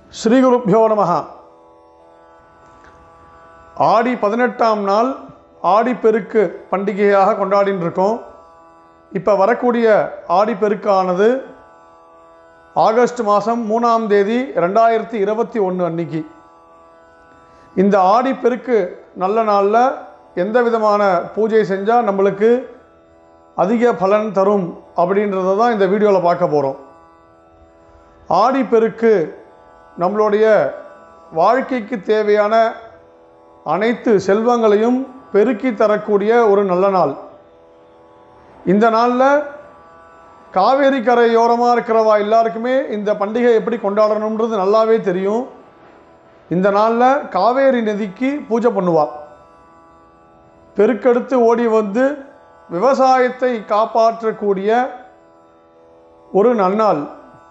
ஸ்ரீகுருப்பியோ நமஹ ஆடி பதினெட்டாம் நாள் ஆடிப்பெருக்கு பண்டிகையாக கொண்டாடின்னு இருக்கோம் இப்போ வரக்கூடிய ஆடிப்பெருக்கானது ஆகஸ்ட் மாதம் மூணாம் தேதி ரெண்டாயிரத்தி இருபத்தி ஒன்று அன்னைக்கு இந்த ஆடிப்பெருக்கு நல்ல நாளில் எந்த விதமான பூஜை செஞ்சால் நம்மளுக்கு அதிக பலன் தரும் அப்படின்றத தான் இந்த வீடியோவில் பார்க்க போகிறோம் ஆடிப்பெருக்கு நம்மளுடைய வாழ்க்கைக்கு தேவையான அனைத்து செல்வங்களையும் பெருக்கி தரக்கூடிய ஒரு நல்ல நாள் இந்த நாளில் காவேரி கரையோரமாக இருக்கிறவா எல்லாருக்குமே இந்த பண்டிகை எப்படி கொண்டாடணுன்றது நல்லாவே தெரியும் இந்த நாளில் காவேரி நதிக்கு பூஜை பண்ணுவா பெருக்கெடுத்து ஓடி வந்து விவசாயத்தை காப்பாற்றக்கூடிய ஒரு நன்னாள்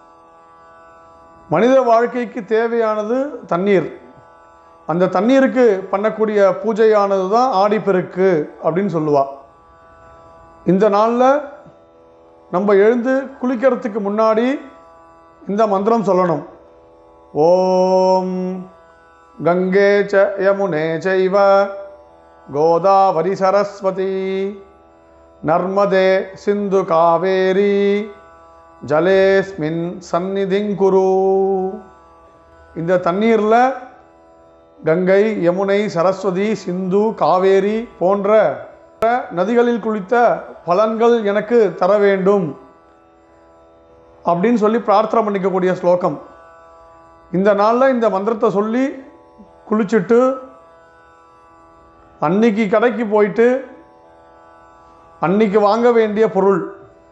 மனித வாழ்க்கைக்கு தேவையானது தண்ணீர் அந்த தண்ணீருக்கு பண்ணக்கூடிய பூஜையானது தான் ஆடிப்பெருக்கு அப்படின்னு சொல்லுவா இந்த நாளில் நம்ம எழுந்து குளிக்கிறதுக்கு முன்னாடி இந்த மந்திரம் சொல்லணும் ஓம் கங்கே ச யமுனே சைவ கோதாவரி சரஸ்வதி நர்மதே சிந்து காவேரி ஜலேஸ்மின் சந்நிதிங்குரு இந்த தண்ணீரில் கங்கை யமுனை சரஸ்வதி சிந்து காவேரி போன்ற நதிகளில் குளித்த பலன்கள் எனக்கு தர வேண்டும் அப்படின்னு சொல்லி பிரார்த்தனை பண்ணிக்கக்கூடிய ஸ்லோகம் இந்த நாளில் இந்த மந்திரத்தை சொல்லி குளிச்சுட்டு அன்னைக்கு கடைக்கு போயிட்டு அன்னைக்கு வாங்க வேண்டிய பொருள்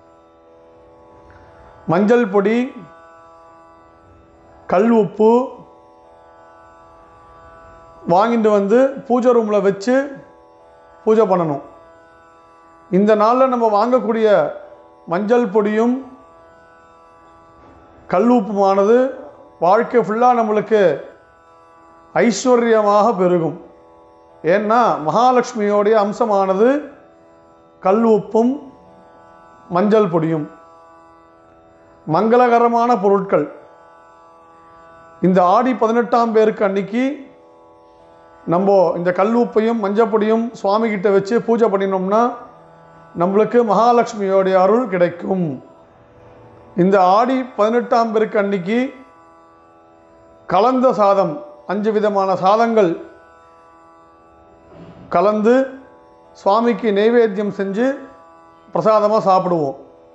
மஞ்சள் பொடி கல் உப்பு வாங்கிட்டு வந்து பூஜை ரூமில் வச்சு பூஜை பண்ணணும் இந்த நாளில் நம்ம வாங்கக்கூடிய மஞ்சள் பொடியும் கல் உப்புமானது வாழ்க்கை ஃபுல்லாக நம்மளுக்கு ஐஸ்வர்யமாக பெருகும் ஏன்னா மகாலட்சுமியோடைய அம்சமானது கல் உப்பும் மஞ்சள் பொடியும் மங்களகரமான பொருட்கள் இந்த ஆடி பதினெட்டாம் பேருக்கு அன்னைக்கு நம்ம இந்த கல் உப்பையும் மஞ்சப்பொடியும் சுவாமி கிட்ட வச்சு பூஜை பண்ணினோம்னா நம்மளுக்கு மகாலட்சுமியோடைய அருள் கிடைக்கும் இந்த ஆடி பதினெட்டாம் பேருக்கு அன்னைக்கு கலந்த சாதம் அஞ்சு விதமான சாதங்கள் கலந்து சுவாமிக்கு நெய்வேத்தியம் செஞ்சு பிரசாதமாக சாப்பிடுவோம்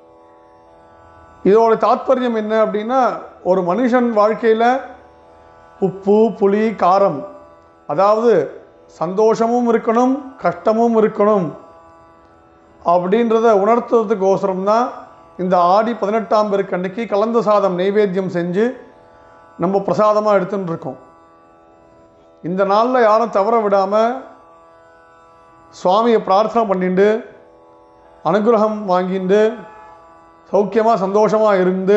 இதோட தாத்பரியம் என்ன அப்படின்னா ஒரு மனுஷன் வாழ்க்கையில் உப்பு புளி காரம் அதாவது சந்தோஷமும் இருக்கணும் கஷ்டமும் இருக்கணும் அப்படின்றத உணர்த்துறதுக்கோசரம் தான் இந்த ஆடி பதினெட்டாம் பேருக்கு அன்னைக்கு கலந்த சாதம் நெய்வேத்தியம் செஞ்சு நம்ம பிரசாதமாக எடுத்துன்னு இருக்கோம் இந்த நாளில் யாரும் தவற விடாமல் சுவாமியை பிரார்த்தனை பண்ணிட்டு அனுகிரகம் வாங்கிட்டு சௌக்கியமாக சந்தோஷமாக இருந்து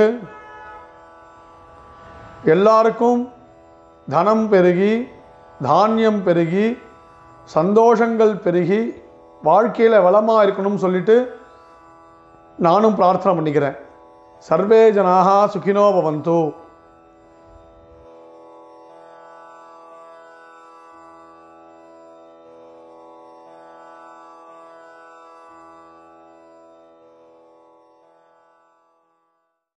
எல்லாருக்கும் தனம் பெருகி தானியம் பெருகி சந்தோஷங்கள் பெருகி வாழ்க்கையில் வளமாக இருக்கணும்னு சொல்லிட்டு நானும் பிரார்த்தனை பண்ணிக்கிறேன் சர்வே ஜனாக சுகினோ பவந்து